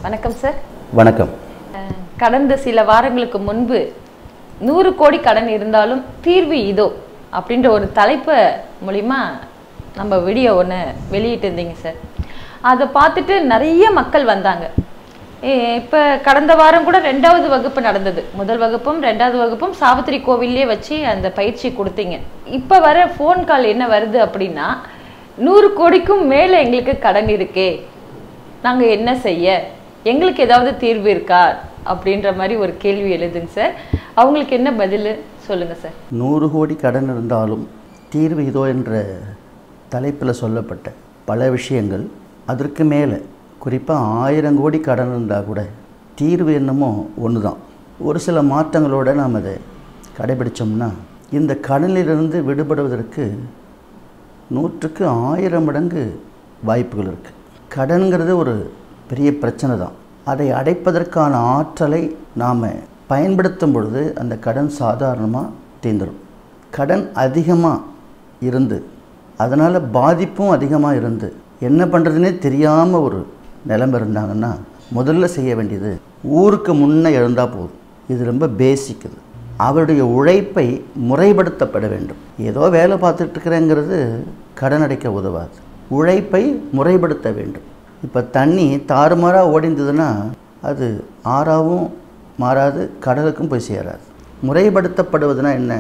வணக்கம் சார் வணக்கம் அஹ், கடந்த சில வாரங்களுக்கு முன்பு நூறு கோடி கடன் இருந்தாலும் தீர்வு இதோ அப்படின்ற ஒரு தலைப்பு மூலிமா நம்ம வீடியோ ஒன்று வெளியிட்டு இருந்தீங்க சார் அதை பார்த்துட்டு நிறைய மக்கள் வந்தாங்க இப்போ கடந்த வாரம் கூட ரெண்டாவது வகுப்பு நடந்தது முதல் வகுப்பும் ரெண்டாவது வகுப்பும் சாவித்திரி கோவில்லே வச்சு அந்த பயிற்சி கொடுத்தீங்க இப்போ வர ஃபோன் கால் என்ன வருது அப்படின்னா நூறு கோடிக்கும் மேலே எங்களுக்கு கடன் இருக்கே நாங்கள் என்ன செய்ய எங்களுக்கு ஏதாவது தீர்வு இருக்கா அப்படின்ற மாதிரி ஒரு கேள்வி எழுதுங்க சார் அவங்களுக்கு என்ன பதில் சொல்லுங்க சார் நூறு கோடி கடன் இருந்தாலும் தீர்வு இதோ என்ற தலைப்பில் சொல்லப்பட்ட பல விஷயங்கள் அதற்கு மேலே குறிப்பாக ஆயிரம் கோடி கடன் இருந்தால் கூட தீர்வு என்னமோ ஒன்று தான் ஒரு சில மாற்றங்களோடு நாம் அதை கடைபிடிச்சோம்னா இந்த கடனிலிருந்து விடுபடுவதற்கு நூற்றுக்கு ஆயிரம் மடங்கு வாய்ப்புகள் இருக்குது கடன்கிறது ஒரு பெரிய பிரச்சனை தான் அதை அடைப்பதற்கான ஆற்றலை நாம் பயன்படுத்தும் பொழுது அந்த கடன் சாதாரணமாக தீந்துடும் கடன் அதிகமாக இருந்து அதனால் பாதிப்பும் அதிகமாக இருந்து என்ன பண்ணுறதுனே தெரியாமல் ஒரு நிலைமை இருந்தாங்கன்னா முதல்ல செய்ய வேண்டியது ஊருக்கு முன்னே எழுந்தால் போதும் இது ரொம்ப பேசிக் இது அவருடைய உழைப்பை முறைப்படுத்தப்பட வேண்டும் ஏதோ வேலை பார்த்துட்டு இருக்கிறேங்கிறது கடன் அடைக்க உதவாது உழைப்பை முறைப்படுத்த வேண்டும் இப்போ தண்ணி தாறுமாறாக ஓடிந்ததுன்னா அது ஆறாவும் மாறாது கடலுக்கும் போய் சேராது முறைப்படுத்தப்படுவதுனா என்ன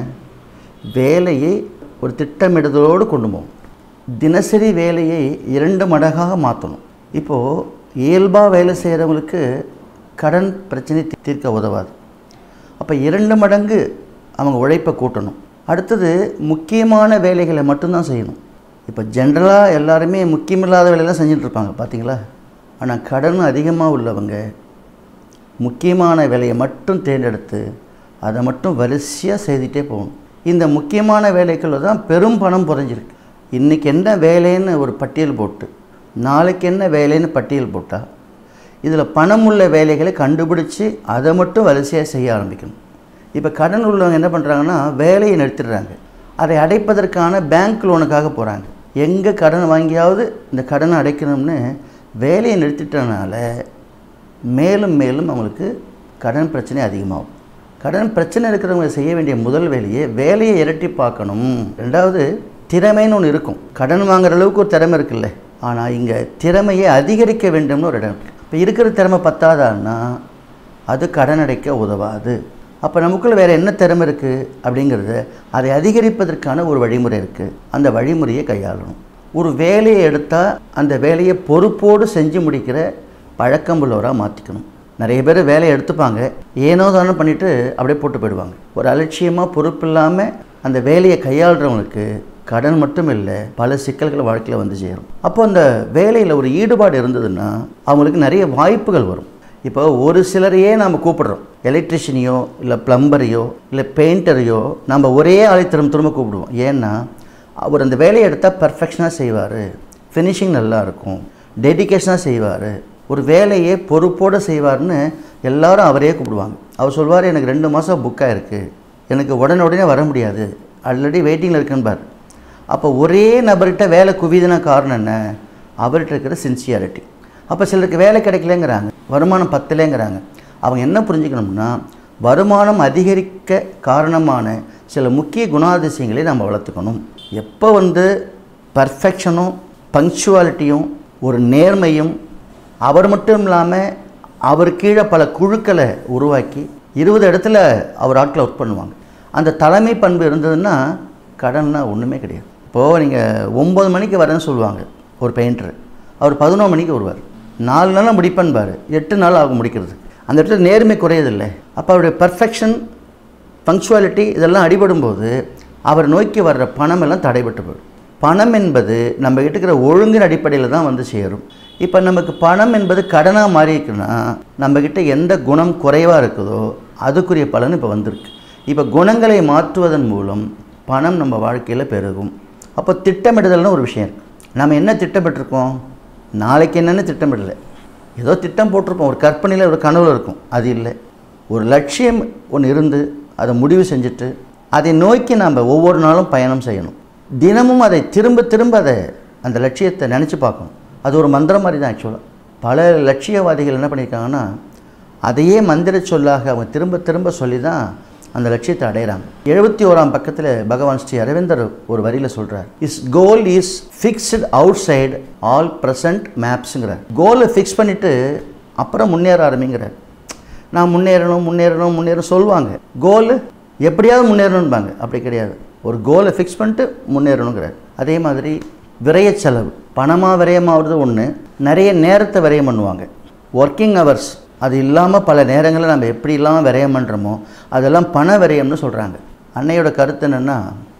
வேலையை ஒரு திட்டமிடுதலோடு கொண்டு போகும் தினசரி வேலையை இரண்டு மடங்காக மாற்றணும் இப்போது இயல்பாக வேலை செய்கிறவங்களுக்கு கடன் பிரச்சனை தீ- தீர்க்க உதவாது அப்போ இரண்டு மடங்கு அவங்க உழைப்பை கூட்டணும் அடுத்தது முக்கியமான வேலைகளை மட்டும்தான் செய்யணும் இப்போ ஜென்ரலாக எல்லாருமே முக்கியமில்லாத வேலையெல்லாம் செஞ்சுட்டு இருப்பாங்க பார்த்தீங்களா ஆனால் கடன் அதிகமாக உள்ளவங்க முக்கியமான வேலையை மட்டும் தேர்ந்தெடுத்து அதை மட்டும் வரிசையாக செய்துட்டே போகணும் இந்த முக்கியமான வேலைகளில் தான் பெரும் பணம் புதைஞ்சிருக்கு இன்றைக்கி என்ன வேலைன்னு ஒரு பட்டியல் போட்டு நாளைக்கு என்ன வேலைன்னு பட்டியல் போட்டால் இதில் பணம் உள்ள வேலைகளை கண்டுபிடிச்சி அதை மட்டும் வரிசையாக செய்ய ஆரம்பிக்கணும் இப்போ கடன் உள்ளவங்க என்ன பண்ணுறாங்கன்னா வேலையை நிறுத்திடுறாங்க அதை அடைப்பதற்கான பேங்க் லோனுக்காக போகிறாங்க எங்கே கடன் வாங்கியாவது இந்த கடனை அடைக்கணும்னு வேலையை நிறுத்திட்டனால மேலும் மேலும் அவங்களுக்கு கடன் பிரச்சனை அதிகமாகும் கடன் பிரச்சனை இருக்கிறவங்க செய்ய வேண்டிய முதல் வேலையே வேலையை இரட்டி பார்க்கணும் ரெண்டாவது திறமைன்னு ஒன்று இருக்கும் கடன் வாங்குற அளவுக்கு ஒரு திறமை இருக்குல்ல ஆனால் இங்கே திறமையை அதிகரிக்க வேண்டும்னு ஒரு இடம் இருக்குது இப்போ இருக்கிற திறமை பத்தாதான்னா அது கடன் அடைக்க உதவாது அப்போ நமக்குள்ள வேறு என்ன திறமை இருக்குது அப்படிங்கிறத அதை அதிகரிப்பதற்கான ஒரு வழிமுறை இருக்குது அந்த வழிமுறையை கையாளணும் ஒரு வேலையை எடுத்தால் அந்த வேலையை பொறுப்போடு செஞ்சு முடிக்கிற பழக்கம் உள்ளவராக மாற்றிக்கணும் நிறைய பேர் வேலையை எடுத்துப்பாங்க ஏனோ தானோ பண்ணிவிட்டு அப்படியே போட்டு போயிடுவாங்க ஒரு அலட்சியமாக பொறுப்பு இல்லாமல் அந்த வேலையை கையாளுறவங்களுக்கு கடன் மட்டும் இல்லை பல சிக்கல்கள் வாழ்க்கையில் வந்து சேரும் அப்போ அந்த வேலையில் ஒரு ஈடுபாடு இருந்ததுன்னா அவங்களுக்கு நிறைய வாய்ப்புகள் வரும் இப்போ ஒரு சிலரையே நாம் கூப்பிடுறோம் எலக்ட்ரிஷியனையோ இல்லை ப்ளம்பரையோ இல்லை பெயிண்டரையோ நம்ம ஒரே ஆளை திரும்ப திரும்ப கூப்பிடுவோம் ஏன்னா அவர் அந்த வேலையை எடுத்தால் பர்ஃபெக்ஷனாக செய்வார் ஃபினிஷிங் நல்லா இருக்கும் டெடிகேஷனாக செய்வார் ஒரு வேலையை பொறுப்போடு செய்வார்னு எல்லாரும் அவரே கூப்பிடுவாங்க அவர் சொல்வார் எனக்கு ரெண்டு மாதம் புக்காக இருக்குது எனக்கு உடனே உடனே வர முடியாது ஆல்ரெடி வெயிட்டிங்கில் இருக்குன்னு பாரு அப்போ ஒரே நபர்கிட்ட வேலை குவிதுனா காரணம் என்ன அவர்கிட்ட இருக்கிற சின்சியாரிட்டி அப்போ சிலருக்கு வேலை கிடைக்கலங்கிறாங்க வருமானம் பத்தலைங்கிறாங்க அவங்க என்ன புரிஞ்சுக்கணும்னா வருமானம் அதிகரிக்க காரணமான சில முக்கிய குணாதிசயங்களை நம்ம வளர்த்துக்கணும் எப்போ வந்து பர்ஃபெக்ஷனும் பங்க்சுவாலிட்டியும் ஒரு நேர்மையும் அவர் மட்டும் இல்லாமல் அவர் கீழே பல குழுக்களை உருவாக்கி இருபது இடத்துல அவர் ஆட்களை ஒர்க் பண்ணுவாங்க அந்த தலைமை பண்பு இருந்ததுன்னா கடன்னா ஒன்றுமே கிடையாது இப்போது நீங்கள் ஒம்பது மணிக்கு வரேன்னு சொல்லுவாங்க ஒரு பெயிண்டர் அவர் பதினோரு மணிக்கு வருவார் நாலு நாளாக முடிப்பேன்பார் எட்டு நாள் ஆகும் முடிக்கிறது அந்த இடத்துல நேர்மை குறையதில்லை அப்போ அவருடைய பர்ஃபெக்ஷன் பங்க்சுவாலிட்டி இதெல்லாம் அடிபடும்போது அவர் நோக்கி வர்ற பணம் எல்லாம் தடைபட்டு போயிடும் பணம் என்பது நம்ம கிட்ட இருக்கிற ஒழுங்கின் அடிப்படையில் தான் வந்து சேரும் இப்போ நமக்கு பணம் என்பது கடனாக மாறி இருக்குன்னா நம்மக்கிட்ட எந்த குணம் குறைவாக இருக்குதோ அதுக்குரிய பலன் இப்போ வந்திருக்கு இப்போ குணங்களை மாற்றுவதன் மூலம் பணம் நம்ம வாழ்க்கையில் பெருகும் அப்போ திட்டமிடுதல்னு ஒரு விஷயம் இருக்குது நம்ம என்ன திட்டமிட்டிருக்கோம் நாளைக்கு என்னென்னு திட்டமிடலை ஏதோ திட்டம் போட்டிருப்போம் ஒரு கற்பனையில் ஒரு கனவுல இருக்கும் அது இல்லை ஒரு லட்சியம் ஒன்று இருந்து அதை முடிவு செஞ்சுட்டு அதை நோக்கி நாம் ஒவ்வொரு நாளும் பயணம் செய்யணும் தினமும் அதை திரும்ப திரும்ப அதை அந்த லட்சியத்தை நினச்சி பார்க்கணும் அது ஒரு மந்திரம் மாதிரி தான் ஆக்சுவலாக பல லட்சியவாதிகள் என்ன பண்ணியிருக்காங்கன்னா அதையே மந்திர சொல்லாக அவங்க திரும்ப திரும்ப சொல்லி தான் அந்த லட்சியத்தை அடைகிறாங்க எழுபத்தி ஓராம் பக்கத்தில் பகவான் ஸ்ரீ அரவிந்தர் ஒரு வரியில் சொல்கிறார் is goal is fixed outside all present மேப்ஸுங்கிறார் கோலை ஃபிக்ஸ் பண்ணிவிட்டு அப்புறம் முன்னேற ஆரம்பிங்கிறார் நான் முன்னேறணும் முன்னேறணும் முன்னேறணும் சொல்லுவாங்க கோல் எப்படியாவது முன்னேறணும்பாங்க அப்படி கிடையாது ஒரு கோலை ஃபிக்ஸ் பண்ணிட்டு முன்னேறணுங்கிறார் அதே மாதிரி விரய செலவு பணமாக விரயமாகிறது ஒன்று நிறைய நேரத்தை விரயம் பண்ணுவாங்க ஒர்க்கிங் ஹவர்ஸ் அது இல்லாமல் பல நேரங்களில் நம்ம எப்படிலாம் விரயம் பண்ணுறோமோ அதெல்லாம் பண விரயம்னு சொல்கிறாங்க அன்னையோட கருத்து என்னென்னா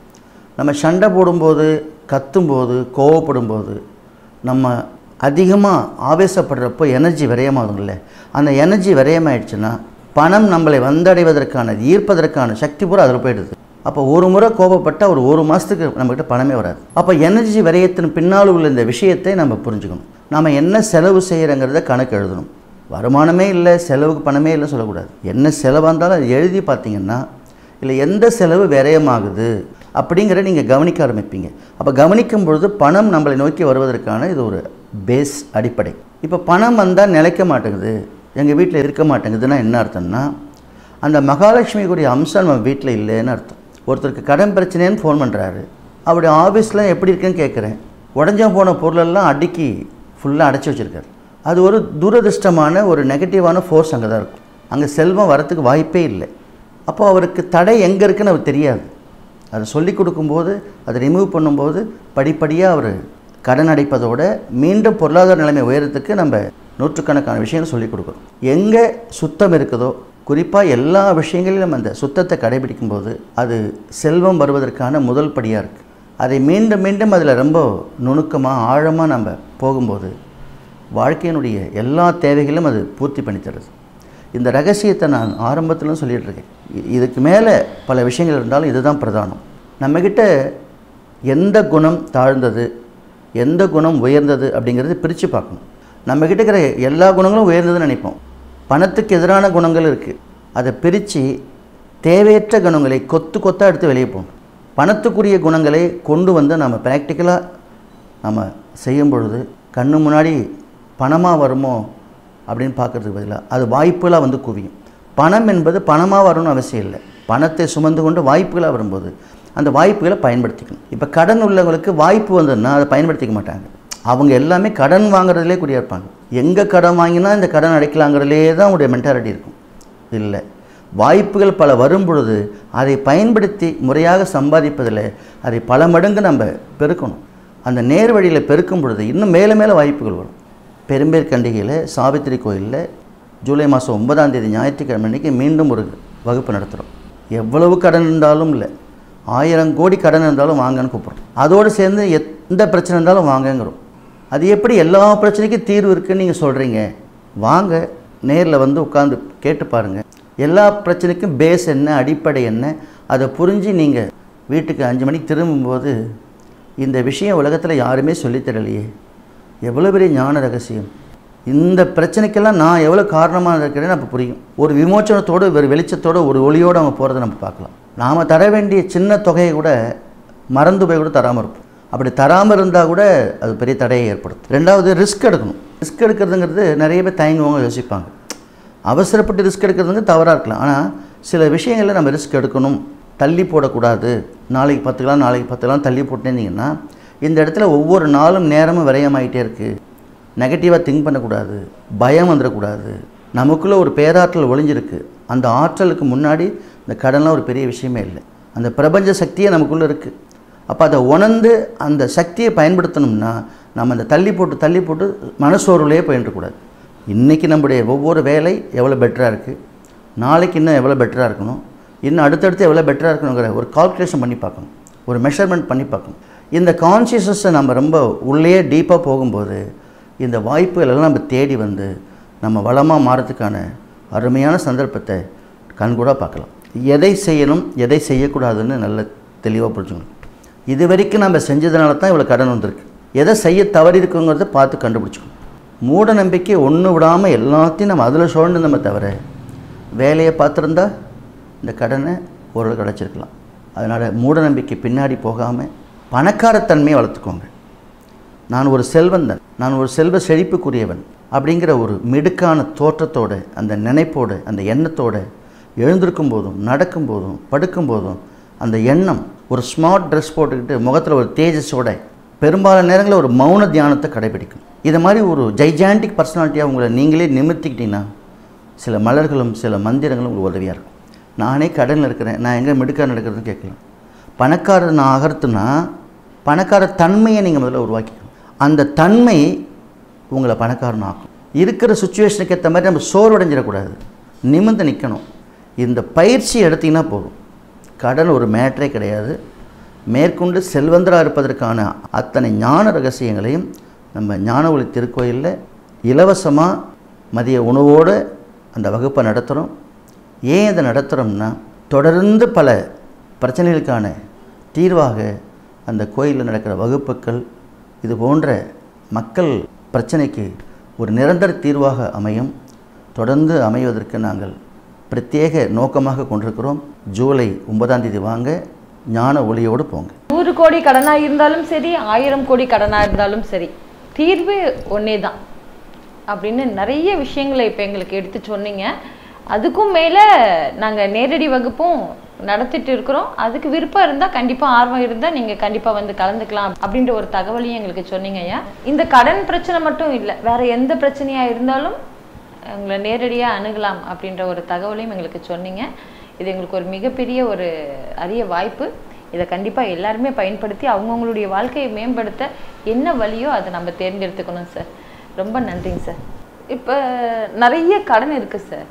நம்ம சண்டை போடும்போது கத்தும்போது கோவப்படும்போது நம்ம அதிகமாக ஆவேசப்படுறப்போ எனர்ஜி விரயமாகும்ல அந்த எனர்ஜி விரயமாயிடுச்சுன்னா பணம் நம்மளை வந்தடைவதற்கான ஈர்ப்பதற்கான சக்தி பூரா அதில் போயிடுது அப்போ ஒரு முறை கோபப்பட்டால் ஒரு ஒரு மாதத்துக்கு நம்மக்கிட்ட பணமே வராது அப்போ எனர்ஜி விரயத்தின் பின்னால் உள்ள இந்த விஷயத்தை நம்ம புரிஞ்சுக்கணும் நாம் என்ன செலவு செய்கிறோங்கிறத கணக்கு எழுதணும் வருமானமே இல்லை செலவுக்கு பணமே இல்லை சொல்லக்கூடாது என்ன செலவாக இருந்தாலும் அது எழுதி பார்த்தீங்கன்னா இல்லை எந்த செலவு விரயமாகுது அப்படிங்கிற நீங்கள் கவனிக்க ஆரம்பிப்பீங்க அப்போ கவனிக்கும் பொழுது பணம் நம்மளை நோக்கி வருவதற்கான இது ஒரு பேஸ் அடிப்படை இப்போ பணம் வந்தால் நிலைக்க மாட்டேங்குது எங்கள் வீட்டில் இருக்க மாட்டேங்குதுன்னா என்ன அர்த்தம்னா அந்த மகாலட்சுமிக்குரிய அம்சம் நம்ம வீட்டில் இல்லைன்னு அர்த்தம் ஒருத்தருக்கு கடன் பிரச்சனைன்னு ஃபோன் பண்ணுறாரு அவருடைய ஆஃபீஸில் எப்படி இருக்குன்னு கேட்குறேன் உடஞ்ச போன பொருளெல்லாம் அடுக்கி ஃபுல்லாக அடைச்சி வச்சுருக்காரு அது ஒரு துரதிர்ஷ்டமான ஒரு நெகட்டிவான ஃபோர்ஸ் அங்கே தான் இருக்கும் அங்கே செல்வம் வரத்துக்கு வாய்ப்பே இல்லை அப்போ அவருக்கு தடை எங்கே இருக்குன்னு அவர் தெரியாது அதை சொல்லி கொடுக்கும்போது அதை ரிமூவ் பண்ணும்போது படிப்படியாக அவர் கடன் அடைப்பதோட மீண்டும் பொருளாதார நிலைமை உயரத்துக்கு நம்ம நூற்றுக்கணக்கான விஷயங்கள் சொல்லிக் கொடுக்குறோம் எங்கே சுத்தம் இருக்குதோ குறிப்பாக எல்லா விஷயங்களிலும் நம்ம அந்த சுத்தத்தை கடைபிடிக்கும்போது அது செல்வம் வருவதற்கான முதல் படியாக இருக்குது அதை மீண்டும் மீண்டும் அதில் ரொம்ப நுணுக்கமாக ஆழமாக நம்ம போகும்போது வாழ்க்கையினுடைய எல்லா தேவைகளும் அது பூர்த்தி பண்ணி தருது இந்த ரகசியத்தை நான் ஆரம்பத்திலும் சொல்லிட்டு இருக்கேன் இ- இதுக்கு மேலே பல விஷயங்கள் இருந்தாலும் இதுதான் பிரதானம் நம்மக்கிட்ட எந்த குணம் தாழ்ந்தது எந்த குணம் உயர்ந்தது அப்படிங்கிறது பிரித்து பார்க்கணும் நம்மக்கிட்ட இருக்கிற எல்லா குணங்களும் உயர்ந்ததுன்னு நினைப்போம் பணத்துக்கு எதிரான குணங்கள் இருக்குது அதை பிரித்து தேவையற்ற குணங்களை கொத்து கொத்தாக எடுத்து வெளியே போகணும் பணத்துக்குரிய குணங்களை கொண்டு வந்து நம்ம ப்ராக்டிக்கலாக நம்ம செய்யும் பொழுது கண்ணு முன்னாடி பணமாக வருமோ அப்படின்னு பார்க்கறதுக்கு பதிலாக அது வாய்ப்புகளாக வந்து குவியும் பணம் என்பது பணமாக வரணும்னு அவசியம் இல்லை பணத்தை சுமந்து கொண்டு வாய்ப்புகளாக வரும்போது அந்த வாய்ப்புகளை பயன்படுத்திக்கணும் இப்போ கடன் உள்ளவங்களுக்கு வாய்ப்பு வந்ததுன்னா அதை பயன்படுத்திக்க மாட்டாங்க அவங்க எல்லாமே கடன் வாங்குறதுலே குறியா இருப்பாங்க எங்கே கடன் வாங்கினா இந்த கடன் அடைக்கலாங்கிறதுலே தான் அவங்களுடைய மென்டாலிட்டி இருக்கும் இல்லை வாய்ப்புகள் பல வரும் பொழுது அதை பயன்படுத்தி முறையாக சம்பாதிப்பதில் அதை பல மடங்கு நம்ம பெருக்கணும் அந்த நேர் வழியில் பெருக்கும் பொழுது இன்னும் மேலே மேலே வாய்ப்புகள் வரும் பெரும்பேர் கண்டிகையில் சாவித்திரி கோயிலில் ஜூலை மாதம் ஒன்பதாம் தேதி ஞாயிற்றுக்கிழமை அன்னைக்கு மீண்டும் ஒரு வகுப்பு நடத்துகிறோம் எவ்வளவு கடன் இருந்தாலும் இல்லை ஆயிரம் கோடி கடன் இருந்தாலும் வாங்கன்னு கூப்பிட்றோம் அதோடு சேர்ந்து எந்த பிரச்சனை இருந்தாலும் வாங்கங்கிறோம் அது எப்படி எல்லா பிரச்சனைக்கும் தீர்வு இருக்குன்னு நீங்கள் சொல்கிறீங்க வாங்க நேரில் வந்து உட்காந்து கேட்டு பாருங்கள் எல்லா பிரச்சனைக்கும் பேஸ் என்ன அடிப்படை என்ன அதை புரிஞ்சு நீங்கள் வீட்டுக்கு அஞ்சு மணிக்கு திரும்பும்போது இந்த விஷயம் உலகத்தில் யாருமே சொல்லித் தரலையே எவ்வளோ பெரிய ஞான ரகசியம் இந்த பிரச்சனைக்கெல்லாம் நான் எவ்வளோ காரணமாக இருக்கிறேன்னு அப்போ புரியும் ஒரு விமோச்சனத்தோடு ஒரு வெளிச்சத்தோடு ஒரு ஒளியோடு அவங்க போகிறத நம்ம பார்க்கலாம் நாம் தர வேண்டிய சின்ன தொகையை கூட மறந்து போய் கூட தராமல் இருப்போம் அப்படி தராமல் இருந்தால் கூட அது பெரிய தடையை ஏற்படுத்தும் ரெண்டாவது ரிஸ்க் எடுக்கணும் ரிஸ்க் எடுக்கிறதுங்கிறது நிறைய பேர் தயங்குவாங்க யோசிப்பாங்க அவசரப்பட்டு ரிஸ்க் எடுக்கிறதுங்க தவறாக இருக்கலாம் ஆனால் சில விஷயங்களில் நம்ம ரிஸ்க் எடுக்கணும் தள்ளி போடக்கூடாது நாளைக்கு பத்துக்கலாம் நாளைக்கு பத்துக்கலாம் தள்ளி போட்டேந்தீங்கன்னா இந்த இடத்துல ஒவ்வொரு நாளும் நேரமும் விரயமாயிட்டே இருக்குது நெகட்டிவாக திங்க் பண்ணக்கூடாது பயம் வந்துடக்கூடாது நமக்குள்ளே ஒரு பேராற்றல் ஒளிஞ்சிருக்கு அந்த ஆற்றலுக்கு முன்னாடி இந்த கடன்லாம் ஒரு பெரிய விஷயமே இல்லை அந்த பிரபஞ்ச சக்தியே நமக்குள்ளே இருக்குது அப்போ அதை உணர்ந்து அந்த சக்தியை பயன்படுத்தணும்னா நம்ம அந்த தள்ளி போட்டு தள்ளி போட்டு மனசோர்வுலேயே போயிட்டுருக்கூடாது இன்றைக்கி நம்முடைய ஒவ்வொரு வேலை எவ்வளோ பெட்டராக இருக்குது நாளைக்கு இன்னும் எவ்வளோ பெட்டராக இருக்கணும் இன்னும் அடுத்தடுத்து எவ்வளோ பெட்டராக இருக்கணுங்கிற ஒரு கால்குலேஷன் பண்ணி பார்க்கணும் ஒரு மெஷர்மெண்ட் பண்ணி பார்க்கணும் இந்த கான்சியஸஸை நம்ம ரொம்ப உள்ளே டீப்பாக போகும்போது இந்த வாய்ப்புகள் எல்லாம் நம்ம தேடி வந்து நம்ம வளமாக மாறதுக்கான அருமையான சந்தர்ப்பத்தை கண்கூடாக பார்க்கலாம் எதை செய்யணும் எதை செய்யக்கூடாதுன்னு நல்ல தெளிவாக புரிஞ்சுக்கணும் இது வரைக்கும் நம்ம செஞ்சதுனால தான் இவ்வளோ கடன் வந்திருக்கு எதை செய்ய தவறி இருக்குங்கிறத பார்த்து கண்டுபிடிச்சிக்கணும் மூட நம்பிக்கை ஒன்று விடாமல் எல்லாத்தையும் நம்ம அதில் சுழண்டு நம்ம தவிர வேலையை பார்த்துருந்தா இந்த கடனை ஓரளவு கிடச்சிருக்கலாம் அதனால் மூட நம்பிக்கை பின்னாடி போகாமல் பணக்காரத்தன்மையை வளர்த்துக்கோங்க நான் ஒரு செல்வந்தன் நான் ஒரு செல்வ செழிப்புக்குரியவன் அப்படிங்கிற ஒரு மிடுக்கான தோற்றத்தோட அந்த நினைப்போட அந்த எண்ணத்தோட எழுந்திருக்கும் போதும் நடக்கும் போதும் படுக்கும் போதும் அந்த எண்ணம் ஒரு ஸ்மார்ட் ட்ரெஸ் போட்டுக்கிட்டு முகத்தில் ஒரு தேஜஸோட பெரும்பாலான நேரங்களில் ஒரு மௌன தியானத்தை கடைபிடிக்கும் இது மாதிரி ஒரு ஜைஜாண்டிக் பர்சனாலிட்டியாக உங்களை நீங்களே நிமிர்த்திக்கிட்டீங்கன்னா சில மலர்களும் சில மந்திரங்களும் உங்களுக்கு உதவியாக இருக்கும் நானே கடனில் இருக்கிறேன் நான் எங்கே மிடுக்காரன் எடுக்கிறதுன்னு கேட்கலாம் பணக்காரர் நான் ஆகிறதுனா பணக்கார தன்மையை நீங்கள் முதல்ல உருவாக்கிக்கணும் அந்த தன்மை உங்களை பணக்காரன் ஆக்கும் இருக்கிற சுச்சுவேஷனுக்கு ஏற்ற மாதிரி நம்ம சோர்வடைஞ்சிடக்கூடாது நிமிர்ந்து நிற்கணும் இந்த பயிற்சி எடுத்தீங்கன்னா போதும் கடன் ஒரு மேட்டரே கிடையாது மேற்கொண்டு செல்வந்தராக இருப்பதற்கான அத்தனை ஞான ரகசியங்களையும் நம்ம ஞான ஒளி திருக்கோயிலில் இலவசமாக மதிய உணவோடு அந்த வகுப்பை நடத்துகிறோம் ஏன் இதை நடத்துகிறோம்னா தொடர்ந்து பல பிரச்சனைகளுக்கான தீர்வாக அந்த கோயிலில் நடக்கிற வகுப்புகள் இது போன்ற மக்கள் பிரச்சனைக்கு ஒரு நிரந்தர தீர்வாக அமையும் தொடர்ந்து அமைவதற்கு நாங்கள் பிரத்யேக நோக்கமாக கொண்டிருக்கிறோம் ஜூலை ஒன்பதாம் தேதி வாங்க ஞான ஒளியோடு போங்க நூறு கோடி கடனா இருந்தாலும் சரி ஆயிரம் கோடி கடனா இருந்தாலும் சரி தீர்வு ஒன்னே தான் அப்படின்னு நிறைய விஷயங்களை இப்போ எங்களுக்கு எடுத்து சொன்னீங்க அதுக்கும் மேலே நாங்கள் நேரடி வகுப்பும் நடத்திட்டு இருக்கிறோம் அதுக்கு விருப்பம் இருந்தால் கண்டிப்பாக ஆர்வம் இருந்தால் நீங்கள் கண்டிப்பாக வந்து கலந்துக்கலாம் அப்படின்ற ஒரு தகவலையும் எங்களுக்கு சொன்னீங்க ஐயா இந்த கடன் பிரச்சனை மட்டும் இல்லை வேற எந்த பிரச்சனையாக இருந்தாலும் உங்களை நேரடியாக அணுகலாம் அப்படின்ற ஒரு தகவலையும் எங்களுக்கு சொன்னீங்க இது எங்களுக்கு ஒரு மிகப்பெரிய ஒரு அரிய வாய்ப்பு இதை கண்டிப்பாக எல்லாருமே பயன்படுத்தி அவங்கவுங்களுடைய வாழ்க்கையை மேம்படுத்த என்ன வழியோ அதை நம்ம தேர்ந்தெடுத்துக்கணும் சார் ரொம்ப நன்றிங்க சார் இப்போ நிறைய கடன் இருக்குது சார்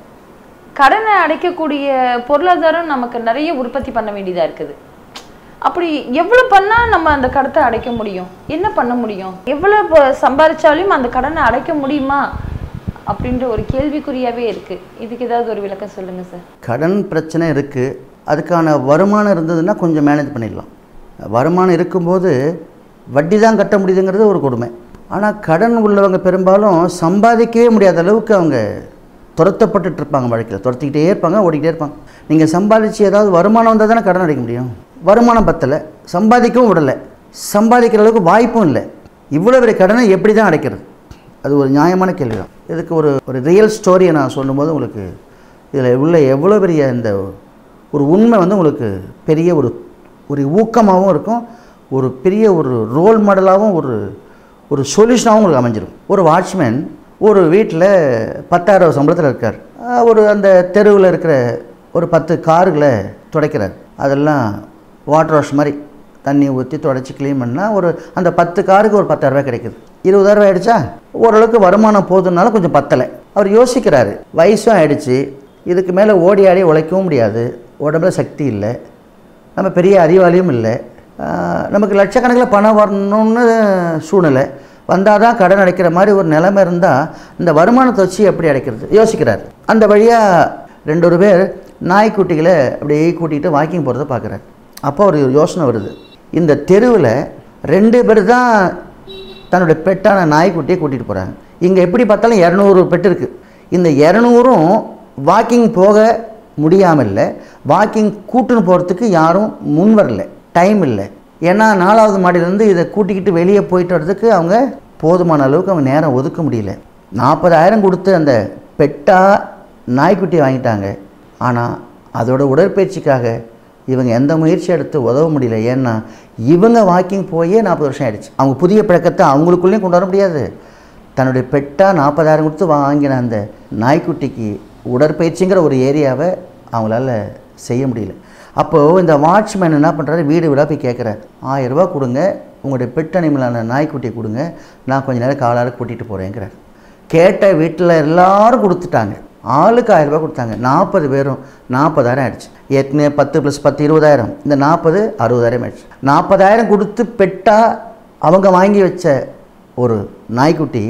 கடனை அடைக்கக்கூடிய பொருளாதாரம் நமக்கு நிறைய உற்பத்தி பண்ண வேண்டியதாக இருக்குது அப்படி எவ்வளோ பண்ணால் நம்ம அந்த கடத்தை அடைக்க முடியும் என்ன பண்ண முடியும் எவ்வளோ ப- சம்பாதிச்சாலும் அந்த கடனை அடைக்க முடியுமா அப்படின்ற ஒரு கேள்விக்குறியாவே இருக்கு இதுக்கு ஏதாவது ஒரு விளக்கம் சொல்லுங்க சார் கடன் பிரச்சனை இருக்குது அதுக்கான வருமானம் இருந்ததுன்னா கொஞ்சம் மேனேஜ் பண்ணிடலாம் வருமானம் இருக்கும்போது வட்டி தான் கட்ட முடியுதுங்கிறது ஒரு கொடுமை ஆனால் கடன் உள்ளவங்க பெரும்பாலும் சம்பாதிக்கவே முடியாத அளவுக்கு அவங்க துரத்தப்பட்டுட்டு இருப்பாங்க வாழ்க்கையில் துரத்திக்கிட்டே இருப்பாங்க ஓடிக்கிட்டே இருப்பாங்க நீங்கள் சம்பாதிச்சு ஏதாவது வருமானம் வந்தால் தானே கடன் அடைக்க முடியும் வருமானம் பத்தலை சம்பாதிக்கவும் விடலை சம்பாதிக்கிற அளவுக்கு வாய்ப்பும் இல்லை இவ்வளோ பெரிய கடனை எப்படி தான் அடைக்கிறது அது ஒரு நியாயமான கேள்வி தான் இதுக்கு ஒரு ஒரு ரியல் ஸ்டோரியை நான் சொல்லும்போது உங்களுக்கு இதில் உள்ள எவ்வளோ பெரிய இந்த ஒரு உண்மை வந்து உங்களுக்கு பெரிய ஒரு ஒரு ஊக்கமாகவும் இருக்கும் ஒரு பெரிய ஒரு ரோல் மாடலாகவும் ஒரு ஒரு சொல்யூஷனாகவும் உங்களுக்கு அமைஞ்சிரும் ஒரு வாட்ச்மேன் ஒரு வீட்டில் பத்தாயிரம் சம்பளத்தில் இருக்கார் ஆஹ் ஒரு அந்த தெருவில் இருக்கிற ஒரு பத்து கார்களை துடைக்கிறார் அதெல்லாம் வாட்டர் வாஷ் மாதிரி தண்ணி ஊற்றி தொடச்சி க்ளீன் பண்ணால் ஒரு அந்த பத்து காருக்கு ஒரு பத்தாயிரரூபா கிடைக்குது இருபதாயிரம் ஆயிடுச்சா ஓரளவுக்கு வருமானம் போதுனால கொஞ்சம் பத்தலை அவர் யோசிக்கிறாரு வயசும் ஆயிடுச்சு இதுக்கு மேலே ஓடி ஆடி உழைக்கவும் முடியாது உடம்புல சக்தி இல்லை நம்ம பெரிய அறிவாளியும் இல்லை ஆஹ் நமக்கு லட்சக்கணக்கில் பணம் வரணும்னு சூழ்நிலை வந்தால் தான் கடன் அடைக்கிற மாதிரி ஒரு நிலைமை இருந்தால் இந்த வருமானத்தை வச்சு எப்படி அடைக்கிறது யோசிக்கிறார் அந்த வழியாக ரெண்டு ஒரு பேர் நாய்க்குட்டிகளை அப்படியே கூட்டிகிட்டு வாக்கிங் போகிறத பார்க்குறாரு அப்போ ஒரு யோசனை வருது இந்த தெருவில் ரெண்டு பேர் தான் தன்னுடைய பெட்டான நாய்க்குட்டியை கூட்டிகிட்டு போகிறாங்க இங்கே எப்படி பார்த்தாலும் இரநூறு பெட் இருக்குது இந்த இரநூறும் வாக்கிங் போக முடியாமல் இல்லை வாக்கிங் கூட்டுன்னு போகிறதுக்கு யாரும் முன் வரல டைம் இல்லை ஏன்னா நாலாவது மாடியிலேருந்து இதை கூட்டிக்கிட்டு வெளியே போயிட்டு வர்றதுக்கு அவங்க போதுமான அளவுக்கு அவங்க நேரம் ஒதுக்க முடியல நாற்பதாயிரம் கொடுத்து அந்த பெட்டா நாய்க்குட்டியை வாங்கிட்டாங்க ஆனால் அதோட உடற்பயிற்சிக்காக இவங்க எந்த முயற்சி எடுத்து உதவ முடியல ஏன்னா இவங்க வாக்கிங் போயே நாற்பது வருஷம் ஆயிடுச்சு அவங்க புதிய பழக்கத்தை அவங்களுக்குள்ளேயும் கொண்டு வர முடியாது தன்னுடைய பெட்டாக நாற்பதாயிரம் கொடுத்து வாங்கின அந்த நாய்க்குட்டிக்கு உடற்பயிற்சிங்கிற ஒரு ஏரியாவை அவங்களால செய்ய முடியல அப்போது இந்த வாட்ச்மேன் என்ன பண்ணுறாரு வீடு வீடாக போய் கேட்குறாரு ஆயிரம் ரூபாய் கொடுங்க உங்களுடைய பெட் அனிமலான நாய்க்குட்டியை கொடுங்க நான் கொஞ்ச நேரம் காலால் கூட்டிகிட்டு போகிறேங்கிறார் கேட்ட வீட்டில் எல்லாரும் கொடுத்துட்டாங்க ஆளுக்கு ஆயிரம் ரூபாய் கொடுத்தாங்க நாற்பது பேரும் நாற்பதாயிரம் ஆயிடுச்சு ஏற்கனவே பத்து ப்ளஸ் பத்து இருபதாயிரம் இந்த நாற்பது அறுபதாயிரம் ஆயிடுச்சு நாற்பதாயிரம் கொடுத்து பெட்டா அவங்க வாங்கி வச்ச ஒரு நாய்க்குட்டி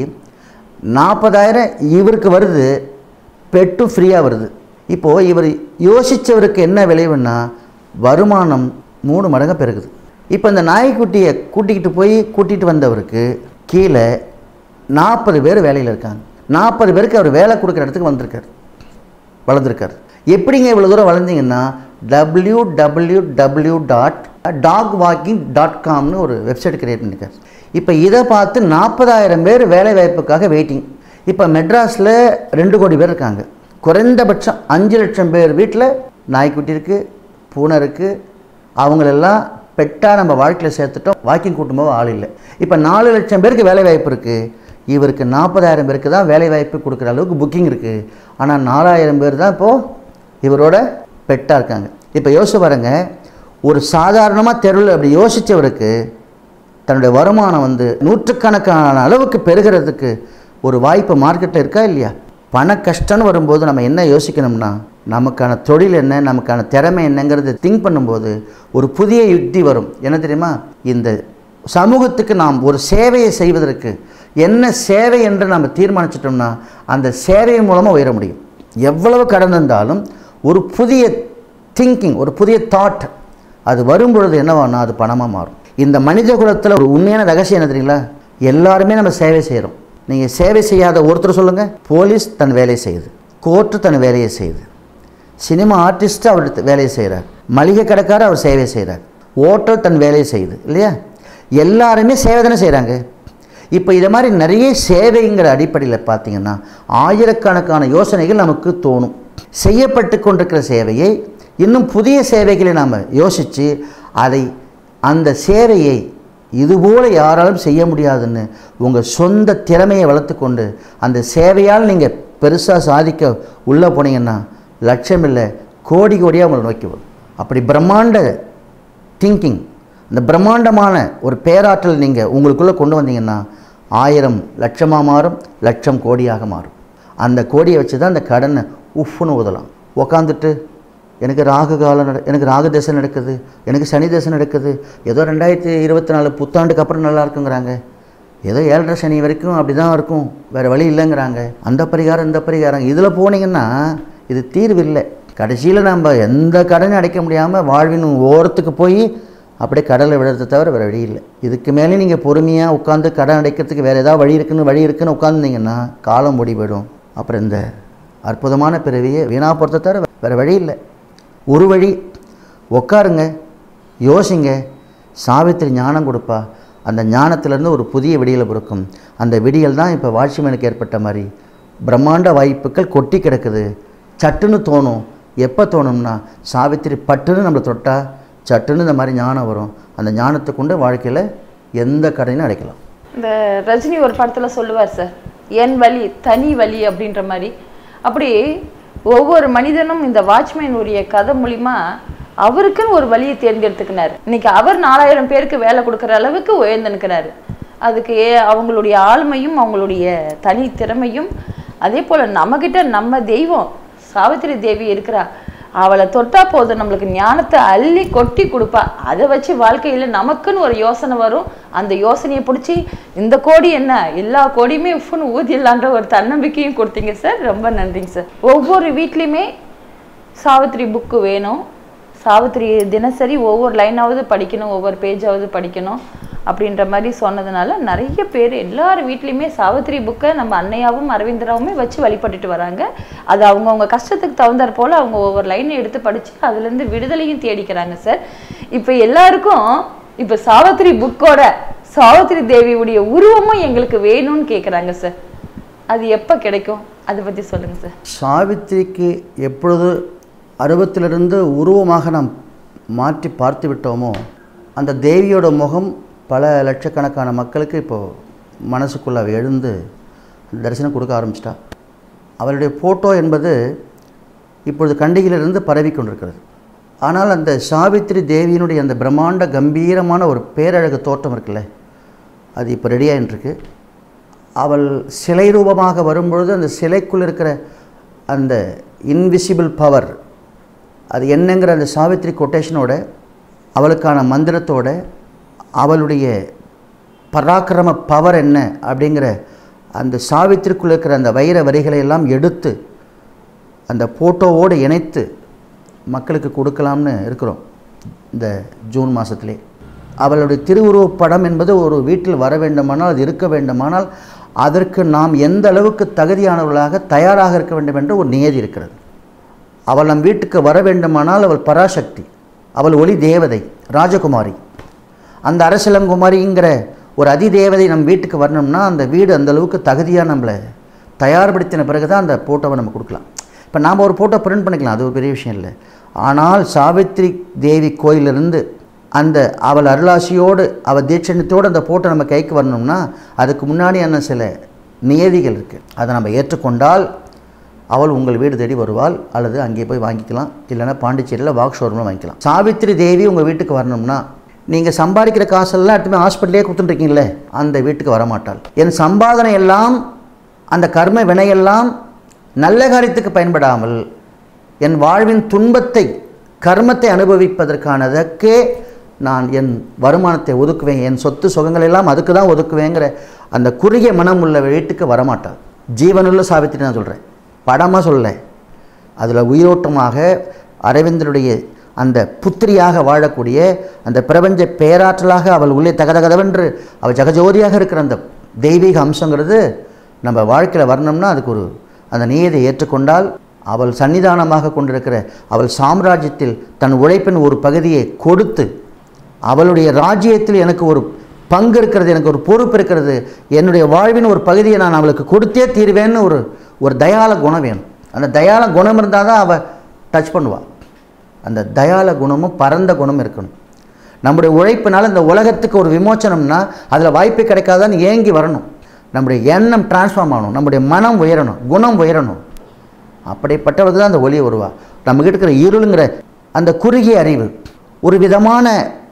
நாற்பதாயிரம் இவருக்கு வருது பெட்டும் ஃப்ரீயாக வருது இப்போது இவர் யோசித்தவருக்கு என்ன விளைவுன்னா வருமானம் மூணு மடங்கு பெருகுது இப்போ இந்த நாய்க்குட்டியை கூட்டிக்கிட்டு போய் கூட்டிகிட்டு வந்தவருக்கு கீழே நாற்பது பேர் வேலையில் இருக்காங்க நாற்பது பேருக்கு அவர் வேலை கொடுக்குற இடத்துக்கு வந்திருக்கார் வளர்ந்துருக்கார் எப்படிங்க இவ்வளோ தூரம் வளர்ந்தீங்கன்னா W W W dot dog walking dot காம்னு ஒரு வெப்சைட் கிரியேட் பண்ணியிருக்கார் இப்போ இதை பார்த்து நாற்பதாயிரம் பேர் வேலை வாய்ப்புக்காக வெயிட்டிங் இப்போ மெட்ராஸில் ரெண்டு கோடி பேர் இருக்காங்க குறைந்தபட்சம் அஞ்சு லட்சம் பேர் வீட்டில் நாய்க்குட்டி இருக்குது பூனை இருக்குது அவங்களெல்லாம் பெட்டாக நம்ம வாழ்க்கையில் சேர்த்துட்டோம் வாக்கிங் கூட்டும்போது ஆள் இல்லை இப்போ நாலு லட்சம் பேருக்கு வேலை வாய்ப்பு இருக்குது இவருக்கு நாற்பதாயிரம் பேருக்கு தான் வேலை வாய்ப்பு கொடுக்குற அளவுக்கு புக்கிங் இருக்குது ஆனால் நாலாயிரம் பேர் தான் இப்போது இவரோட பெட்டாக இருக்காங்க இப்போ யோசிச்சு பாருங்க ஒரு சாதாரணமாக தெருவில் அப்படி யோசித்தவருக்கு தன்னுடைய வருமானம் வந்து நூற்றுக்கணக்கான அளவுக்கு பெருகிறதுக்கு ஒரு வாய்ப்பு மார்க்கெட்டில் இருக்கா இல்லையா பண கஷ்டம்னு வரும்போது நம்ம என்ன யோசிக்கணும்னா நமக்கான தொழில் என்ன நமக்கான திறமை என்னங்கிறத திங்க் பண்ணும்போது ஒரு புதிய யுக்தி வரும் என்ன தெரியுமா இந்த சமூகத்துக்கு நாம் ஒரு சேவையை செய்வதற்கு என்ன சேவை என்று நம்ம தீர்மானிச்சிட்டோம்னா அந்த சேவையின் மூலமாக உயர முடியும் எவ்வளவு கடன் இருந்தாலும் ஒரு புதிய திங்கிங் ஒரு புதிய தாட் அது வரும்பொழுது என்னவானா அது பணமாக மாறும் இந்த மனித குலத்தில் ஒரு உண்மையான ரகசியம் என்ன தெரியுங்களா எல்லாருமே நம்ம சேவை செய்கிறோம் நீங்கள் சேவை செய்யாத ஒருத்தர் சொல்லுங்கள் போலீஸ் தன் வேலையை செய்யுது கோர்ட்டு தன் வேலையை செய்யுது சினிமா ஆர்டிஸ்ட் அவர் வேலையை செய்கிறார் மளிகை கடைக்காரர் அவர் சேவை செய்கிறார் ஓட்டல் தன் வேலையை செய்யுது இல்லையா எல்லாருமே சேவை தானே செய்கிறாங்க இப்போ இதை மாதிரி நிறைய சேவைங்கிற அடிப்படையில் பார்த்தீங்கன்னா ஆயிரக்கணக்கான யோசனைகள் நமக்கு தோணும் செய்யப்பட்டு கொண்டிருக்கிற சேவையை இன்னும் புதிய சேவைகளை நாம் யோசித்து அதை அந்த சேவையை இதுபோல் யாராலும் செய்ய முடியாதுன்னு உங்கள் சொந்த திறமையை வளர்த்துக்கொண்டு அந்த சேவையால் நீங்கள் பெருசாக சாதிக்க உள்ளே போனீங்கன்னா லட்சம் இல்லை கோடி கோடியாக உங்களை நோக்கி வரும் அப்படி பிரம்மாண்ட திங்கிங் இந்த பிரம்மாண்டமான ஒரு பேராற்றல் நீங்கள் உங்களுக்குள்ளே கொண்டு வந்தீங்கன்னா ஆயிரம் லட்சமாக மாறும் லட்சம் கோடியாக மாறும் அந்த கோடியை வச்சு தான் அந்த கடனை உஃப்னு ஊதலாம் உக்காந்துட்டு எனக்கு ராகு காலம் நட எனக்கு ராகு தசை நடக்குது எனக்கு சனி தசை நடக்குது ஏதோ ரெண்டாயிரத்தி இருபத்தி நாலு புத்தாண்டுக்கு அப்புறம் நல்லா இருக்குங்கிறாங்க ஏதோ ஏழரை சனி வரைக்கும் அப்படி தான் இருக்கும் வேறு வழி இல்லைங்கிறாங்க அந்த பரிகாரம் இந்த பரிகாரம் இதில் போனீங்கன்னா இது தீர்வு இல்லை கடைசியில் நம்ம எந்த கடனையும் அடைக்க முடியாமல் வாழ்வின் ஓரத்துக்கு போய் அப்படியே கடலை விடுறதை தவிர வேறு வழி இல்லை இதுக்கு மேலே நீங்கள் பொறுமையாக உட்காந்து கடன் அடைக்கிறதுக்கு வேறு ஏதாவது வழி இருக்குன்னு வழி இருக்குன்னு உட்காந்துருந்தீங்கன்னா காலம் ஓடி போயிடும் அப்புறம் இந்த அற்புதமான பிறவியை வீணாக போகிறத தவிர வேறு வழி இல்லை ஒரு வழி உட்காருங்க யோசிங்க சாவித்திரி ஞானம் கொடுப்பா அந்த ஞானத்திலேருந்து ஒரு புதிய விடியலை பிறக்கும் அந்த விடியல் தான் இப்போ வாட்ச்மேனுக்கு ஏற்பட்ட மாதிரி பிரம்மாண்ட வாய்ப்புகள் கொட்டி கிடக்குது சட்டுன்னு தோணும் எப்போ தோணும்னா சாவித்திரி பட்டுன்னு நம்மளை தொட்டா சட்டுன்னு இந்த மாதிரி ஞானம் வரும் அந்த ஞானத்தை கொண்டு வாழ்க்கையில் எந்த கடையும் அடைக்கலாம் இந்த ரஜினி ஒரு படத்துல சொல்லுவார் சார் என் வழி தனி வழி அப்படின்ற மாதிரி அப்படி ஒவ்வொரு மனிதனும் இந்த வாட்ச்மேன் உரிய கதை மூலிமா அவருக்குன்னு ஒரு வழியை தேர்ந்தெடுத்துக்கினார் இன்னைக்கு அவர் நாலாயிரம் பேருக்கு வேலை கொடுக்குற அளவுக்கு உயர்ந்து நிற்கிறாரு அதுக்கு ஏ- அவங்களுடைய ஆளுமையும் அவங்களுடைய தனி திறமையும் அதே போல நம்மகிட்ட நம்ம தெய்வம் சாவித்திரி தேவி இருக்கிறா அவளை தொட்டா போதும் நம்மளுக்கு ஞானத்தை அள்ளி கொட்டி கொடுப்பா அதை வச்சு வாழ்க்கையில நமக்குன்னு ஒரு யோசனை வரும் அந்த யோசனையை பிடிச்சி இந்த கோடி என்ன எல்லா கோடியுமே உஃப்னு ஊதிடலான்ற ஒரு தன்னம்பிக்கையும் கொடுத்தீங்க சார் ரொம்ப நன்றிங்க சார் ஒவ்வொரு வீட்லேயுமே சாவித்திரி புக்கு வேணும் சாவித்திரி தினசரி ஒவ்வொரு லைனாவது படிக்கணும் ஒவ்வொரு பேஜாவது படிக்கணும் அப்படின்ற மாதிரி சொன்னதுனால நிறைய பேர் எல்லார் வீட்லேயுமே சாவித்திரி புக்கை நம்ம அன்னையாவும் அரவிந்தராவுமே வச்சு வழிபட்டுட்டு வராங்க அது அவங்கவுங்க கஷ்டத்துக்கு தகுந்தாற் போல் அவங்க ஒவ்வொரு லைனை எடுத்து படித்து அதுலேருந்து விடுதலையும் தேடிக்கிறாங்க சார் இப்போ எல்லாருக்கும் இப்போ சாவித்திரி புக்கோட சாவித்திரி தேவியுடைய உருவமும் எங்களுக்கு வேணும்னு கேட்குறாங்க சார் அது எப்போ கிடைக்கும் அதை பற்றி சொல்லுங்கள் சார் சாவித்திரிக்கு எப்பொழுது அருவத்திலிருந்து உருவமாக நாம் மாற்றி பார்த்து விட்டோமோ அந்த தேவியோட முகம் பல லட்சக்கணக்கான மக்களுக்கு இப்போது மனசுக்குள்ள அவ எழுந்து தரிசனம் கொடுக்க ஆரம்பிச்சிட்டா அவளுடைய ஃபோட்டோ என்பது இப்பொழுது கண்டிகையிலிருந்து பரவி கொண்டிருக்கிறது ஆனால் அந்த சாவித்திரி தேவியினுடைய அந்த பிரம்மாண்ட கம்பீரமான ஒரு பேரழகு தோற்றம் இருக்குல்ல அது இப்போ ரெடியாகிட்டுருக்கு அவள் சிலை ரூபமாக வரும்பொழுது அந்த சிலைக்குள் இருக்கிற அந்த இன்விசிபிள் பவர் அது என்னங்கிற அந்த சாவித்திரி கொட்டேஷனோட அவளுக்கான மந்திரத்தோட அவளுடைய பராக்கிரம பவர் என்ன அப்படிங்கிற அந்த சாவித்திரிக்குள்ள இருக்கிற அந்த வைர வரிகளை எல்லாம் எடுத்து அந்த ஃபோட்டோவோடு இணைத்து மக்களுக்கு கொடுக்கலாம்னு இருக்கிறோம் இந்த ஜூன் மாதத்திலே அவளுடைய திருவுருவப் படம் என்பது ஒரு வீட்டில் வர வேண்டுமானால் அது இருக்க வேண்டுமானால் அதற்கு நாம் எந்த அளவுக்கு தகுதியானவர்களாக தயாராக இருக்க வேண்டும் என்ற ஒரு நியதி இருக்கிறது அவள் நம் வீட்டுக்கு வர வேண்டுமானால் அவள் பராசக்தி அவள் ஒளி தேவதை ராஜகுமாரி அந்த அரசலங்குமாரிங்கிற ஒரு அதிதேவதை நம்ம வீட்டுக்கு வரணும்னா அந்த வீடு அந்த அளவுக்கு தகுதியாக நம்மளை தயார்படுத்தின பிறகு தான் அந்த ஃபோட்டோவை நம்ம கொடுக்கலாம் இப்போ நாம் ஒரு ஃபோட்டோ பிரிண்ட் பண்ணிக்கலாம் அது ஒரு பெரிய விஷயம் இல்லை ஆனால் சாவித்ரி தேவி கோயிலிருந்து அந்த அவள் அருளாசியோடு அவள் தீட்சணத்தோடு அந்த ஃபோட்டோ நம்ம கைக்கு வரணும்னா அதுக்கு முன்னாடியான சில நியதிகள் இருக்குது அதை நம்ம ஏற்றுக்கொண்டால் அவள் உங்கள் வீடு தேடி வருவாள் அல்லது அங்கே போய் வாங்கிக்கலாம் இல்லைன்னா பாண்டிச்சேரியில் வாக் ஷோரூமில் வாங்கிக்கலாம் சாவித்ரி தேவி உங்கள் வீட்டுக்கு வரணும்னா நீங்கள் சம்பாதிக்கிற காசெல்லாம் எடுத்துமே ஹாஸ்பிட்டலே கொடுத்துட்டுருக்கீங்களே அந்த வீட்டுக்கு வரமாட்டாள் என் சம்பாதனை எல்லாம் அந்த கர்ம வினையெல்லாம் நல்ல காரியத்துக்கு பயன்படாமல் என் வாழ்வின் துன்பத்தை கர்மத்தை அனுபவிப்பதற்கானதற்கே நான் என் வருமானத்தை ஒதுக்குவேன் என் சொத்து சுகங்கள் எல்லாம் அதுக்கு தான் ஒதுக்குவேங்கிற அந்த குறுகிய மனம் உள்ள வீட்டுக்கு வரமாட்டாள் ஜீவனுள்ள சாவித்திரி நான் சொல்கிறேன் படமாக சொல்லலை அதில் உயிரோட்டமாக அரவிந்தனுடைய அந்த புத்திரியாக வாழக்கூடிய அந்த பிரபஞ்ச பேராற்றலாக அவள் உள்ளே தகதகதவென்று அவள் ஜெகஜோதியாக இருக்கிற அந்த தெய்வீக அம்சங்கிறது நம்ம வாழ்க்கையில் வரணும்னா அதுக்கு ஒரு அந்த நியதை ஏற்றுக்கொண்டால் அவள் சன்னிதானமாக கொண்டிருக்கிற அவள் சாம்ராஜ்யத்தில் தன் உழைப்பின் ஒரு பகுதியை கொடுத்து அவளுடைய ராஜ்யத்தில் எனக்கு ஒரு பங்கு இருக்கிறது எனக்கு ஒரு பொறுப்பு இருக்கிறது என்னுடைய வாழ்வின் ஒரு பகுதியை நான் அவளுக்கு கொடுத்தே தீர்வேன்னு ஒரு ஒரு தயால குணம் வேணும் அந்த தயால குணம் இருந்தால் தான் அவள் டச் பண்ணுவாள் அந்த தயால குணமும் பரந்த குணமும் இருக்கணும் நம்முடைய உழைப்பினால் இந்த உலகத்துக்கு ஒரு விமோச்சனம்னா அதில் வாய்ப்பு கிடைக்காதான்னு ஏங்கி வரணும் நம்முடைய எண்ணம் டிரான்ஸ்ஃபார்ம் ஆகணும் நம்முடைய மனம் உயரணும் குணம் உயரணும் அப்படிப்பட்டவர்கள் தான் அந்த ஒளி வருவா நம்மகிட்ட இருக்கிற இருளுங்கிற அந்த குறுகிய அறிவு ஒரு விதமான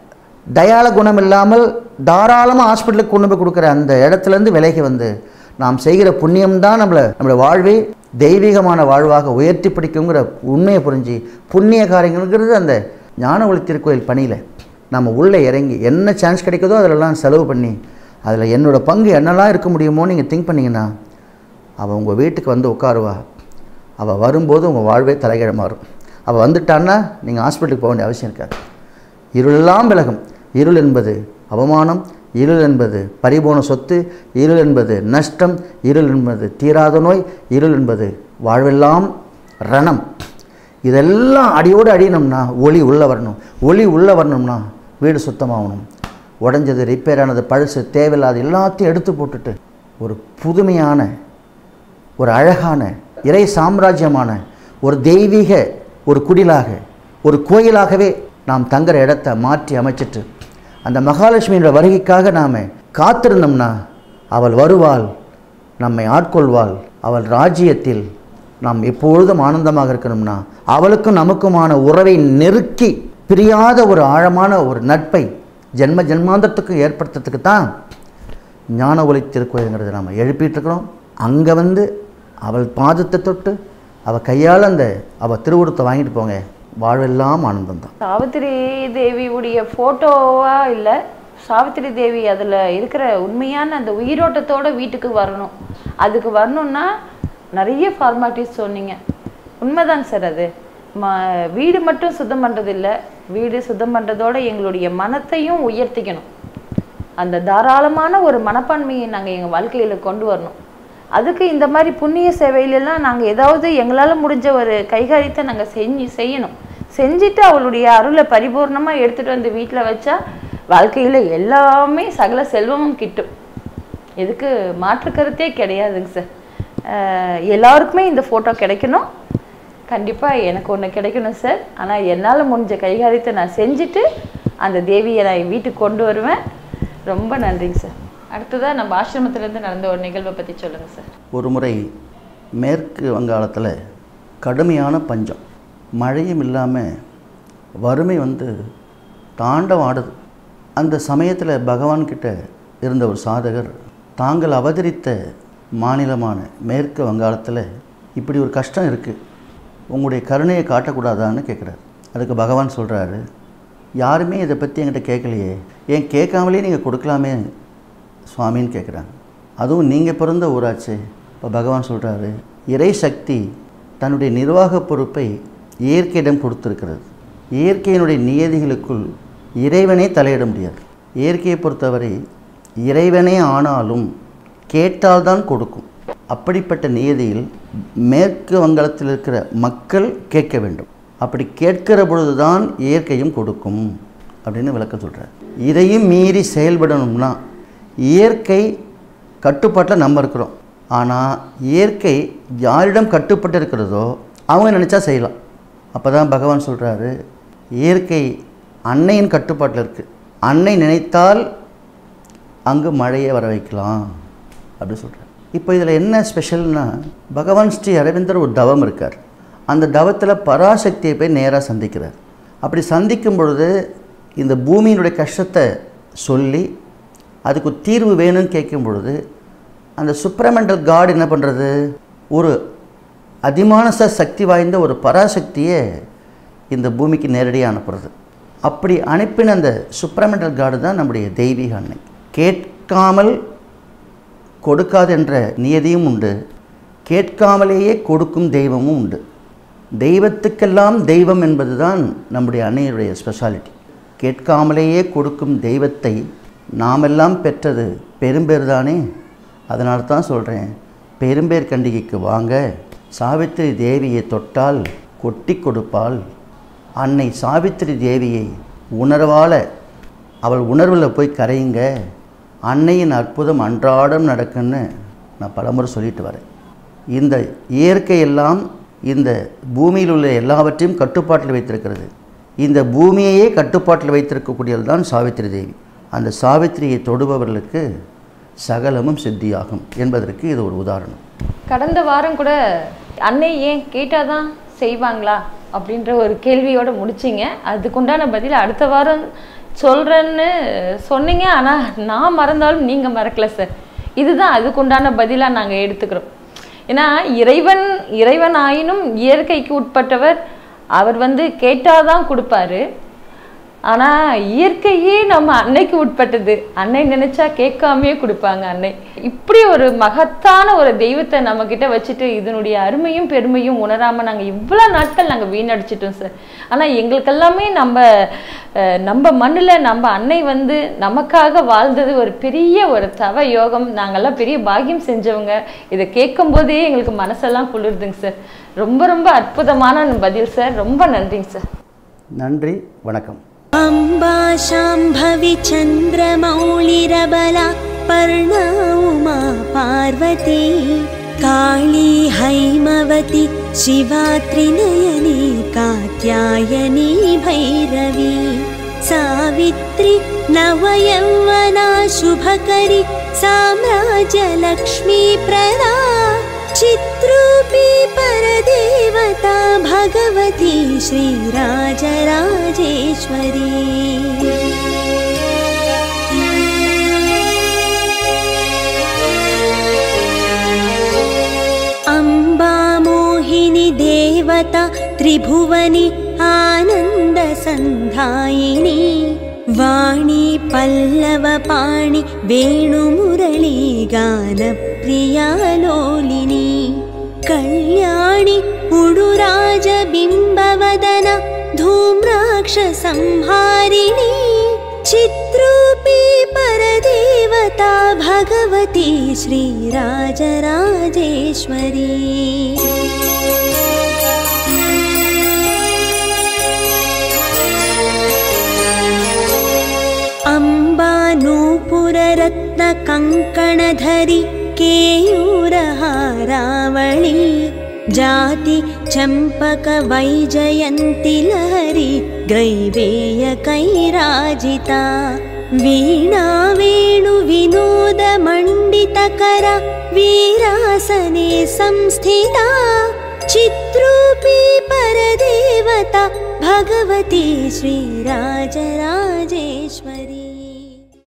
தயால குணம் இல்லாமல் தாராளமாக ஹாஸ்பிட்டலுக்கு கொண்டு போய் கொடுக்குற அந்த இடத்துலேருந்து விலகி வந்து நாம் செய்கிற புண்ணியம்தான் நம்மளை நம்மளுடைய வாழ்வை தெய்வீகமான வாழ்வாக உயர்த்தி பிடிக்குங்கிற உண்மையை புரிஞ்சு புண்ணிய காரியங்கள்ங்கிறது அந்த ஞான ஒளி திருக்கோயில் பணியில் நம்ம உள்ளே இறங்கி என்ன சான்ஸ் கிடைக்குதோ அதிலெல்லாம் செலவு பண்ணி அதில் என்னோடய பங்கு என்னெல்லாம் இருக்க முடியுமோ நீங்கள் திங்க் பண்ணிங்கன்னா அவள் உங்கள் வீட்டுக்கு வந்து உட்காருவா அவள் வரும்போது உங்கள் வாழ்வே தலைகீழ மாறும் அவள் வந்துட்டான்னா நீங்கள் ஹாஸ்பிட்டலுக்கு போக வேண்டிய அவசியம் இருக்காது இருளெல்லாம் விலகும் இருள் என்பது அவமானம் இருள் என்பது பரிபோன சொத்து இருள் என்பது நஷ்டம் இருள் என்பது தீராத நோய் இருள் என்பது வாழ்வெல்லாம் ரணம் இதெல்லாம் அடியோடு அடியணும்னா ஒளி உள்ளே வரணும் ஒளி உள்ளே வரணும்னா வீடு சுத்தமாகணும் உடஞ்சது ரிப்பேர் ஆனது பழசு தேவையில்லாத எல்லாத்தையும் எடுத்து போட்டுட்டு ஒரு புதுமையான ஒரு அழகான இறை சாம்ராஜ்யமான ஒரு தெய்வீக ஒரு குடிலாக ஒரு கோயிலாகவே நாம் தங்குற இடத்த மாற்றி அமைச்சிட்டு அந்த மகாலட்சுமியோட வருகைக்காக நாம் காத்திருந்தோம்னா அவள் வருவாள் நம்மை ஆட்கொள்வாள் அவள் ராஜ்யத்தில் நாம் எப்பொழுதும் ஆனந்தமாக இருக்கணும்னா அவளுக்கும் நமக்குமான உறவை நெருக்கி பிரியாத ஒரு ஆழமான ஒரு நட்பை ஜென்ம ஜென்மாந்தத்துக்கு ஏற்படுத்துறதுக்கு தான் ஞான ஒளி திருக்கோயிலுங்கிறத நாம் எழுப்பிட்டுருக்கிறோம் அங்கே வந்து அவள் பாதத்தை தொட்டு அவள் கையால் அந்த அவள் திருவுருத்தை வாங்கிட்டு போங்க வாழ்வெல்லாம் ஆனந்தம் தான் சாவித்திரி தேவியுடைய ஃபோட்டோவா இல்லை சாவித்திரி தேவி அதில் இருக்கிற உண்மையான அந்த உயிரோட்டத்தோட வீட்டுக்கு வரணும் அதுக்கு வரணும்னா நிறைய ஃபார்மாலிட்டிஸ் சொன்னீங்க உண்மைதாங்க சார் அது ம வீடு மட்டும் சுத்தம் பண்ணுறது இல்லை வீடு சுத்தம் பண்ணுறதோட எங்களுடைய மனத்தையும் உயர்த்திக்கணும் அந்த தாராளமான ஒரு மனப்பான்மையை நாங்கள் எங்கள் வாழ்க்கையில் கொண்டு வரணும் அதுக்கு இந்த மாதிரி புண்ணிய சேவையிலெல்லாம் நாங்கள் ஏதாவது எங்களால் முடிஞ்ச ஒரு கைகாரியத்தை நாங்கள் செஞ்சு செய்யணும் செஞ்சுட்டு அவளுடைய அருளை பரிபூர்ணமாக எடுத்துகிட்டு வந்து வீட்டில் வச்சா வாழ்க்கையில் எல்லாமே சகல செல்வமும் கிட்டும் இதுக்கு மாற்று கருத்தே கிடையாதுங்க சார் அஹ் எல்லாருக்குமே இந்த ஃபோட்டோ கிடைக்கணும் கண்டிப்பாக எனக்கு ஒன்று கிடைக்கணும் சார் ஆனால் என்னால் முடிஞ்ச கைகாரியத்தை நான் செஞ்சுட்டு அந்த தேவியை நான் என் வீட்டுக்கு கொண்டு வருவேன் ரொம்ப நன்றிங்க சார் அடுத்ததாக நம்ம ஆசிரமத்திலேருந்து நடந்த ஒரு நிகழ்வை பற்றி சொல்லுங்கள் சார் ஒரு முறை மேற்கு வங்காளத்தில் கடுமையான பஞ்சம் மழையும் இல்லாமல் வறுமை வந்து தாண்டம் ஆடுது அந்த சமயத்தில் பகவான்கிட்ட இருந்த ஒரு சாதகர் தாங்கள் அவதரித்த மாநிலமான மேற்கு வங்காளத்தில் இப்படி ஒரு கஷ்டம் இருக்குது உங்களுடைய கருணையை காட்டக்கூடாதான்னு கேட்குறாரு அதுக்கு பகவான் சொல்கிறாரு யாருமே இதை பற்றி என்கிட்ட கேட்கலையே ஏன் கேட்காமலே நீங்கள் கொடுக்கலாமே சுவாமின்னு கேட்குறாங்க அதுவும் நீங்கள் பிறந்த ஊராச்சே இப்போ பகவான் சொல்கிறாரு இறை சக்தி தன்னுடைய நிர்வாக பொறுப்பை இயற்கையிடம் கொடுத்துருக்கிறது இயற்கையினுடைய நியதிகளுக்குள் இறைவனே தலையிட முடியாது இயற்கையை பொறுத்தவரை இறைவனே ஆனாலும் கேட்டால்தான் கொடுக்கும் அப்படிப்பட்ட நியதியில் மேற்கு வங்காளத்தில் இருக்கிற மக்கள் கேட்க வேண்டும் அப்படி கேட்கிற பொழுதுதான் இயற்கையும் கொடுக்கும் அப்படின்னு விளக்கம் சொல்கிறார் இதையும் மீறி செயல்படணும்னா இயற்கை கட்டுப்பாட்டில் நம்ம இருக்கிறோம் ஆனால் இயற்கை யாரிடம் கட்டுப்பட்டு இருக்கிறதோ அவங்க நினச்சா செய்யலாம் அப்போ தான் பகவான் சொல்கிறாரு இயற்கை அன்னையின் கட்டுப்பாட்டில் இருக்குது அன்னை நினைத்தால் அங்கு மழையை வர வைக்கலாம் அப்படி சொல்கிறார் இப்போ இதில் என்ன ஸ்பெஷல்னா பகவான் ஸ்ரீ அரவிந்தர் ஒரு தவம் இருக்கார் அந்த தவத்தில் பராசக்தியை போய் நேராக சந்திக்கிறார் அப்படி சந்திக்கும் பொழுது இந்த பூமியினுடைய கஷ்டத்தை சொல்லி அதுக்கு ஒரு தீர்வு வேணும்னு கேட்கும் பொழுது அந்த சுப்ரமெண்டல் காட் என்ன பண்ணுறது ஒரு அதிமானச சக்தி வாய்ந்த ஒரு பராசக்தியை இந்த பூமிக்கு நேரடியாக அனுப்புறது அப்படி அனுப்பின அந்த சுப்ரமெண்டல் காடு தான் நம்முடைய தெய்வீக அன்னை கேட்காமல் கொடுக்காது என்ற நியதியும் உண்டு கேட்காமலேயே கொடுக்கும் தெய்வமும் உண்டு தெய்வத்துக்கெல்லாம் தெய்வம் என்பது தான் நம்முடைய அன்னையுடைய ஸ்பெஷாலிட்டி கேட்காமலேயே கொடுக்கும் தெய்வத்தை நாமெல்லாம் பெற்றது பெரும்பேர் தானே அதனால தான் சொல்கிறேன் பெரும்பேர் கண்டிகைக்கு வாங்க சாவித்திரி தேவியை தொட்டால் கொட்டி கொடுப்பாள் அன்னை சாவித்திரி தேவியை உணர்வால அவள் உணர்வில் போய் கரையுங்க அன்னையின் அற்புதம் அன்றாடம் நடக்குன்னு நான் பலமுறை சொல்லிட்டு வரேன் இந்த இயற்கையெல்லாம் இந்த பூமியில் உள்ள எல்லாவற்றையும் கட்டுப்பாட்டில் வைத்திருக்கிறது இந்த பூமியையே கட்டுப்பாட்டில் வைத்திருக்கக்கூடியது தான் சாவித்திரி தேவி அந்த சாவித்திரியை தொடுபவர்களுக்கு சகலமும் சித்தியாகும் என்பதற்கு இது ஒரு உதாரணம் கடந்த வாரம் கூட அன்னை ஏன் கேட்டாதான் செய்வாங்களா அப்படின்ற ஒரு கேள்வியோட முடிச்சிங்க அதுக்குண்டான பதில் அடுத்த வாரம் சொல்கிறேன்னு சொன்னீங்க ஆனால் நான் மறந்தாலும் நீங்கள் மறக்கல சார் இதுதான் அதுக்குண்டான பதிலாக நாங்கள் எடுத்துக்கிறோம் ஏன்னா இறைவன் இறைவன் ஆயினும் இயற்கைக்கு உட்பட்டவர் அவர் வந்து கேட்டாதான் கொடுப்பாரு ஆனா இயற்கையே நம்ம அன்னைக்கு உட்பட்டது அன்னை நினைச்சா கேட்காமயே கொடுப்பாங்க அன்னை இப்படி ஒரு மகத்தான ஒரு தெய்வத்தை நம்ம கிட்ட வச்சுட்டு இதனுடைய அருமையும் பெருமையும் உணராம நாங்க இவ்வளவு நாட்கள் நாங்க வீணடிச்சிட்டோம் சார் ஆனா எங்களுக்கு எல்லாமே நம்ம அஹ், நம்ம மண்ணுல நம்ம அன்னை வந்து நமக்காக வாழ்ந்தது ஒரு பெரிய ஒரு தவ யோகம் நாங்கெல்லாம் பெரிய பாக்கியம் செஞ்சவங்க இதை கேட்கும் போதே எங்களுக்கு மனசெல்லாம் குளிருதுங்க சார் ரொம்ப ரொம்ப அற்புதமான பதில் சார் ரொம்ப நன்றிங்க சார் நன்றி வணக்கம் अम्बा शाम्भवि चन्द्रमौलिरबला पर्णा उमा पार्वती काली हैमवती शिवा त्रिनयनी कात्यायनी भैरवी सावित्री नवयौवना शुभकरी साम्राज्यलक्ष्मी प्रदा चित्रूपी परदेवता भगवती श्रीराजराजेश्वरी अम्बा मोहिनी देवता त्रिभुवनि आनन्दसन्धायिनी वाणी पल्लवपाणि वेणुमुरळी गानप्रिया लोलिनी कल्याणि उडुराजबिम्बवदन धूम्राक्षसंहारिणी चित्रूपी परदेवता भगवती श्रीराजराजेश्वरी अम्बा नूपुररत्नकङ्कणधरि केयूरहारावळी जाति चम्पकवैजयन्ति लहरि ग्रैवेयकैराजिता वीणा वेणुविनोदमण्डितकर वीरासने संस्थिता चित्रूपी परदेवता भगवती श्रीराजराजेश्वरी